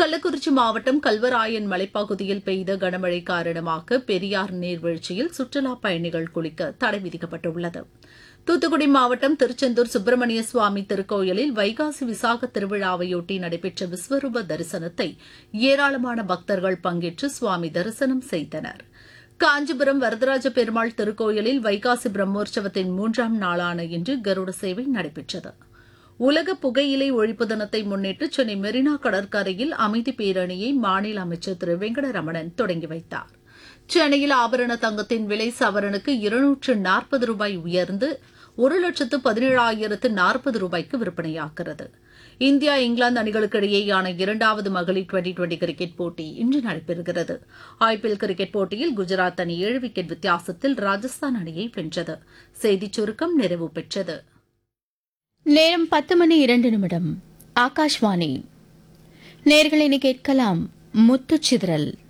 கள்ளக்குறிச்சி மாவட்டம் கல்வராயன் மலைப்பகுதியில் பெய்த கனமழை காரணமாக பெரியார் நீர்வீழ்ச்சியில் சுற்றுலாப் பயணிகள் குளிக்க தடை விதிக்கப்பட்டுள்ளது தூத்துக்குடி மாவட்டம் திருச்செந்தூர் சுப்பிரமணிய சுவாமி திருக்கோயிலில் வைகாசி விசாக திருவிழாவையொட்டி நடைபெற்ற விஸ்வரூப தரிசனத்தை ஏராளமான பக்தர்கள் பங்கேற்று சுவாமி தரிசனம் செய்தனர் காஞ்சிபுரம் வரதராஜ பெருமாள் திருக்கோயிலில் வைகாசி பிரம்மோற்சவத்தின் மூன்றாம் நாளான இன்று கருட சேவை நடைபெற்றது உலக புகையிலை ஒழிப்பு தினத்தை முன்னிட்டு சென்னை மெரினா கடற்கரையில் அமைதி பேரணியை மாநில அமைச்சர் திரு வெங்கடரமணன் தொடங்கி வைத்தார் சென்னையில் ஆபரண தங்கத்தின் விலை சவரனுக்கு இருநூற்று நாற்பது ரூபாய் உயர்ந்து ஒரு லட்சத்து பதினேழாயிரத்து நாற்பது ரூபாய்க்கு விற்பனையாகிறது இந்தியா இங்கிலாந்து அணிகளுக்கு இடையேயான இரண்டாவது மகளிர் டுவெண்டி டுவெண்டி கிரிக்கெட் போட்டி இன்று நடைபெறுகிறது ஐபிஎல் கிரிக்கெட் போட்டியில் குஜராத் அணி ஏழு விக்கெட் வித்தியாசத்தில் ராஜஸ்தான் அணியை வென்றது செய்திச் சுருக்கம் நிறைவு பெற்றது நேரம் பத்து மணி இரண்டு நிமிடம் ஆகாஷ்வாணி நேர்களினை கேட்கலாம் முத்துச்சிதறல்